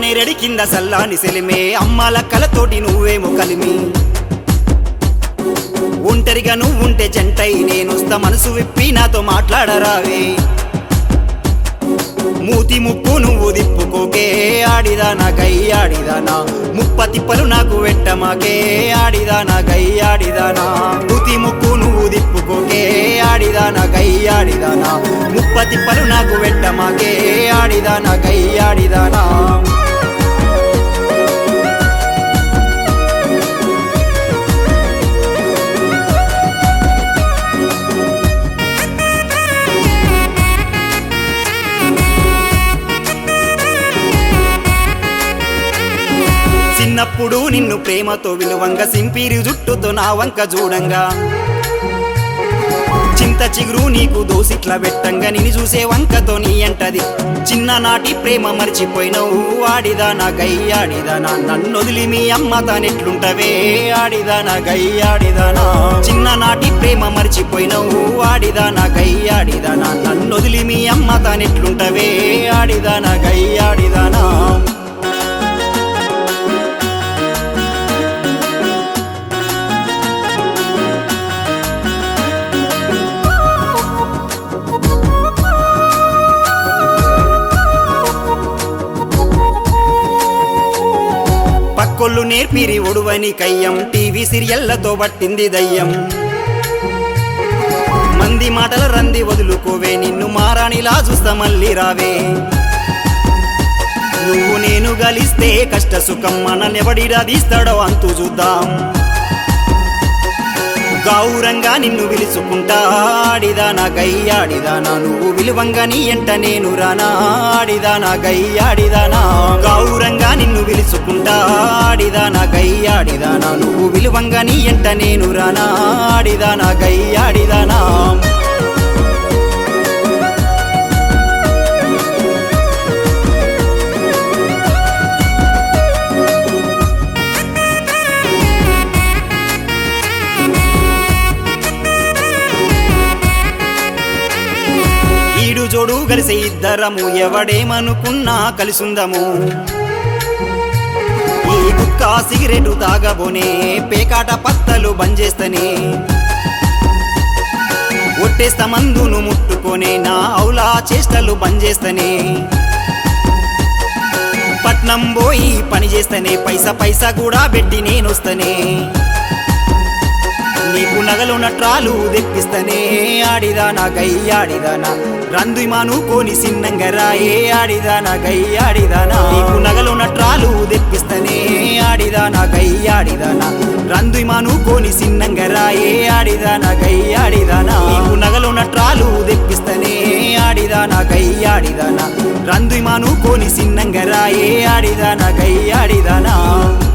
నేరడి కింద సల్లాని సెలిమే అమ్మాల కలతోటి నువ్వేమో కలిమి ఒంటరిగా నువ్వుంటే జంటై నేనొస్తా మనసు విప్పి నాతో మాట్లాడరావే మూతి ముక్కు నువ్వు దిప్పుకోకే ఆడిదానా గై ఆడిదానా ముప్ప తిప్పలు నాకు వెట్టమాకే ఆడిదానా గై ఆడిదానా మూతి ముక్కు నువ్వు దిప్పుకోకే ఆడిదానా గై ఆడిదానా ముప్ప తిప్పలు నాకు వెట్టమాకే ఆడిదానా గై ఆడిదానా చిన్నప్పుడు నిన్ను ప్రేమతో విలువంగా సింపిరి జుట్టుతో నా వంక చూడంగా చింత చిగురు నీకు దోసిట్ల పెట్టంగా నిన్ను చూసే వంకతో నీ అంటది చిన్ననాటి ప్రేమ మర్చిపోయినవు ఆడిదా నా గై ఆడిదానా నన్ను వదిలి మీ అమ్మ తానెట్లుంటవే ఆడిదా నా గై ఆడిదానా చిన్ననాటి ప్రేమ మర్చిపోయినవు ఆడిదా నా గై ఆడిదానా నన్ను వదిలి మీ అమ్మ తానెట్లుంటవే ఆడిదా నా గై ఆడిదానా పక్కొల్లు నేర్పిరి ఒడువని కయ్యం టీవీ సీరియళ్లతో పట్టింది దయ్యం మంది మాటల రంది వదులుకోవే నిన్ను మారాణిలా చూస్తా మళ్ళీ రావే నువ్వు నేను గలిస్తే కష్ట సుఖం మననెవడిరా తీస్తాడో అంతు చూద్దాం గౌరంగా నిన్ను పిలుచుకుంటా ఆడిదానా గయ్యాడిదానా నువ్వు విలువంగా నీ ఎంట నేను రానా ఆడిదానా గయ్యాడిదానా గౌరంగా నిన్ను పిలుచుకుంటా ఆడిదానా గయ్యాడిదానా నువ్వు విలువంగా నీ ఎంట నేను రానా ఆడిదానా గయ్యాడిదానా ఈడు జోడు కలిసి ఇద్దరము ఎవడేమనుకున్నా కలిసుందము ఈ గుక్క సిగరెటు తాగబోనే పేకాట పత్తలు బంజేస్తనే ఒట్టేస్త మందును ముట్టుకొనే నా ఔలా చేష్టలు బంజేస్తనే పట్నం పోయి పని చేస్తనే పైసా పైసా కూడా పెట్టి నేనొస్తనే నీకు నగలు నట్రాలు తెప్పిస్తనే ఆడిదానా గై ఆడిదానా రందు మానుకోని సిన్నంగా రాయే ఆడిదానా గై ఆడిదానా నీకు నగలు నట్రాలు తెప్పిస్తనే ఆడిదానా గై ఆడిదానా రందు మానుకోని సిన్నంగా రాయే ఆడిదానా గై ఆడిదానా నీకు నగలు నట్రాలు తెప్పిస్తనే ఆడిదానా గై ఆడిదానా రందు మానుకోని సిన్నంగా రాయే ఆడిదానా గై ఆడిదానా